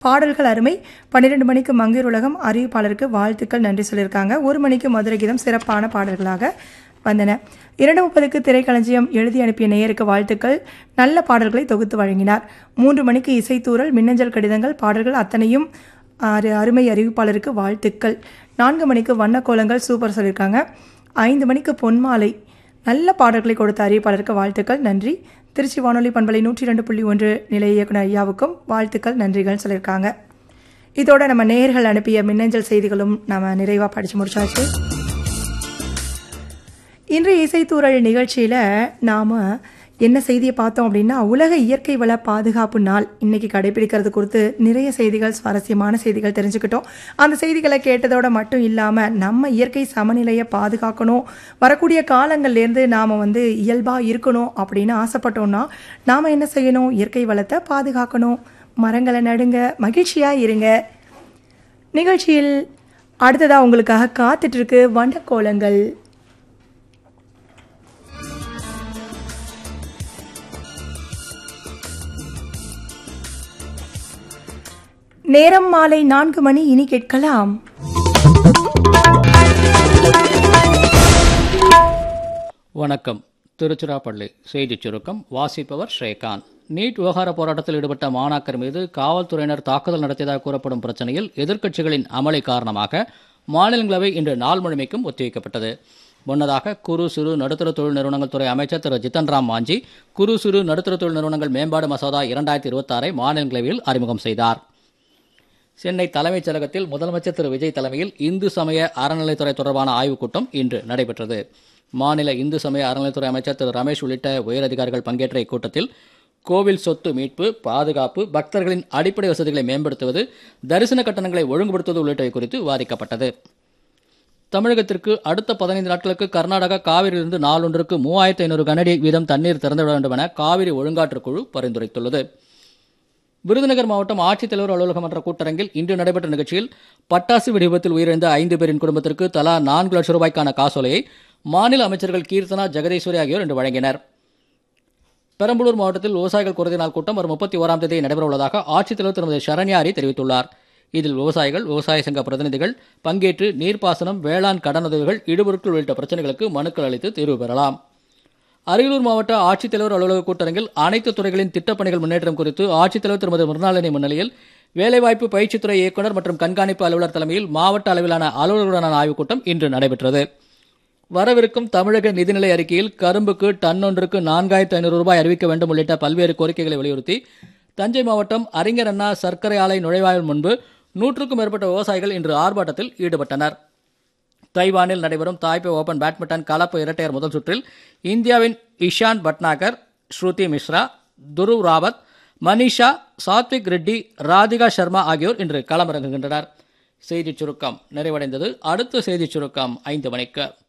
பாடல்கள் அருமை பன்னிரெண்டு மணிக்கு மங்கையர் உலகம் அறிவிப்பாளருக்கு வாழ்த்துக்கள் நன்றி சொல்லியிருக்காங்க ஒரு மணிக்கு மதுரை கீதம் சிறப்பான பாடல்களாக வந்தன இரண்டு முப்பதுக்கு திரைக்களஞ்சியம் எழுதி அனுப்பிய நேயருக்கு வாழ்த்துக்கள் நல்ல பாடல்களை தொகுத்து வழங்கினார் மூன்று மணிக்கு இசைத்தூரல் மின்னஞ்சல் கடிதங்கள் பாடல்கள் அத்தனையும் அரு அருமை அறிவிப்பாளருக்கு வாழ்த்துக்கள் நான்கு மணிக்கு வண்ணக்கோலங்கள் சூப்பர் சொல்லியிருக்காங்க ஐந்து மணிக்கு பொன்மாலை நல்ல பாடல்களை கொடுத்த அறிவிப்பாளருக்கு வாழ்த்துக்கள் நன்றி திருச்சி வானொலி பண்பலை நூற்றி ரெண்டு புள்ளி ஒன்று நிலைய இயக்குனர் ஐயாவுக்கும் வாழ்த்துக்கள் நன்றிகள் சொல்லியிருக்காங்க இதோட நம்ம நேயர்கள் அனுப்பிய மின்னஞ்சல் செய்திகளும் நம்ம நிறைவாக படித்து முடிச்சாச்சு இன்றைய இசைத்தூரல் நிகழ்ச்சியில் நாம் என்ன செய்தியை பார்த்தோம் அப்படின்னா உலக இயற்கை வள பாதுகாப்பு நாள் இன்னைக்கு கடைபிடிக்கிறது குறித்து நிறைய செய்திகள் சுவாரஸ்யமான செய்திகள் தெரிஞ்சுக்கிட்டோம் அந்த செய்திகளை கேட்டதோட மட்டும் இல்லாமல் நம்ம இயற்கை சமநிலையை பாதுகாக்கணும் வரக்கூடிய காலங்கள்லேருந்து நாம் வந்து இயல்பாக இருக்கணும் அப்படின்னு ஆசைப்பட்டோம்னா நாம் என்ன செய்யணும் இயற்கை வளத்தை பாதுகாக்கணும் மரங்களை நடுங்க மகிழ்ச்சியாக இருங்க நிகழ்ச்சியில் அடுத்ததாக உங்களுக்காக காத்துட்ருக்கு வண்டக்கோலங்கள் நேரம் மாலை நான்கு மணி இனி கேட்கலாம் வணக்கம் திருச்சிராப்பள்ளி செய்திச் சுருக்கம் வாசிப்பவர் ஸ்ரீகாந்த் நீட் விவகார போராட்டத்தில் ஈடுபட்ட மாணாக்கர் மீது காவல்துறையினர் தாக்குதல் நடத்தியதாக கூறப்படும் பிரச்சனையில் எதிர்க்கட்சிகளின் அமளி காரணமாக மாநிலங்களவை இன்று நாள் முழுமைக்கும் ஒத்திவைக்கப்பட்டது முன்னதாக குறு சிறு நடுத்தர தொழில் நிறுவனங்கள் துறை அமைச்சர் திரு ஜித்தன் ராம் மாஞ்சி குறு சிறு நடுத்தர தொழில் நிறுவனங்கள் மேம்பாடு மசோதா இரண்டாயிரத்தி இருபத்தாறை மாநிலங்களவையில் அறிமுகம் செய்தார் சென்னை தலைமைச் செயலகத்தில் முதலமைச்சர் திரு விஜய் தலைமையில் இந்து சமய அறநிலைத்துறை தொடர்பான ஆய்வுக் கூட்டம் இன்று நடைபெற்றது மாநில இந்து சமய அறநிலைத்துறை அமைச்சர் திரு ரமேஷ் உள்ளிட்ட உயரதிகாரிகள் பங்கேற்ற இக்கூட்டத்தில் கோவில் சொத்து மீட்பு பாதுகாப்பு பக்தர்களின் அடிப்படை வசதிகளை மேம்படுத்துவது தரிசன கட்டணங்களை ஒழுங்குபடுத்துவது உள்ளிட்டவை குறித்து விவாதிக்கப்பட்டது தமிழகத்திற்கு அடுத்த பதினைந்து நாட்களுக்கு கர்நாடகா காவிரியிலிருந்து நாளொன்றுக்கு மூவாயிரத்தி ஐநூறு கனடி வீதம் தண்ணீர் திறந்துவிட வேண்டும் என காவிரி ஒழுங்காற்றுக் குழு பரிந்துரைத்துள்ளது விருதுநகர் மாவட்டம் ஆட்சித்தலைவர் அலுவலகம் என்ற கூட்டரங்கில் இன்று நடைபெற்ற நிகழ்ச்சியில் பட்டாசு வெடி விபத்தில் உயிரிழந்த ஐந்து பேரின் குடும்பத்திற்கு தலா நான்கு லட்சம் ரூபாய்க்கான காசோலையை மாநில அமைச்சர்கள் கீர்த்தனா ஜெகதீஸ்வரி ஆகியோர் இன்று வழங்கினர் பெரம்பலூர் மாவட்டத்தில் விவசாயிகள் குறைந்த நாள் கூட்டம் வரும் முப்பத்தி ஓராம் தேதி நடைபெறவுள்ளதாக ஆட்சித்தலைவர் திருமதி சரண்யாரி தெரிவித்துள்ளார் இதில் விவசாயிகள் விவசாய சங்க பிரதிநிதிகள் பங்கேற்று நீர்ப்பாசனம் வேளாண் கடனுதவிகள் இடுபொருட்கள் உள்ளிட்ட பிரச்சனைகளுக்கு மனுக்கள் அளித்து தீர்வு பெறலாம் அரியலூர் மாவட்ட ஆட்சித்தலைவர் அலுவலக கூட்டரங்கில் அனைத்து துறைகளின் திட்டப்பணிகள் முன்னேற்றம் குறித்து ஆட்சித்தலைவர் திருமதி மிருணாளினி முன்னிலையில் வேலைவாய்ப்பு பயிற்சித்துறை இயக்குநர் மற்றும் கண்காணிப்பு அலுவலர் தலைமையில் மாவட்ட அளவிலான அலுவலர்களுடனான ஆய்வுக் கூட்டம் இன்று நடைபெற்றது வரவிருக்கும் தமிழக நிதிநிலை அறிக்கையில் கரும்புக்கு டன் ஒன்றுக்கு நான்காயிரத்து ஐநூறு ரூபாய் அறிவிக்க வேண்டும் உள்ளிட்ட பல்வேறு கோரிக்கைகளை வலியுறுத்தி தஞ்சை மாவட்டம் அறிஞர் அண்ணா சர்க்கரை ஆலை நுழைவாயில் முன்பு நூற்றுக்கும் மேற்பட்ட விவசாயிகள் இன்று ஆர்ப்பாட்டத்தில் ஈடுபட்டனர் தைவானில் நடைபெறும் தாய்பே ஓபன் பேட்மிண்டன் கலப்பு இரட்டையர் முதல் சுற்றில் இந்தியாவின் இஷான் பட்னாகர் ஸ்ருதி மிஸ்ரா துருவ் ராவத் மனிஷா சாத்விக் ரெட்டி ராதிகா சர்மா ஆகியோர் இன்று களமிறங்குகின்றனர் செய்திச் சுருக்கம் நிறைவடைந்தது அடுத்த செய்திச் சுருக்கம் ஐந்து மணிக்கு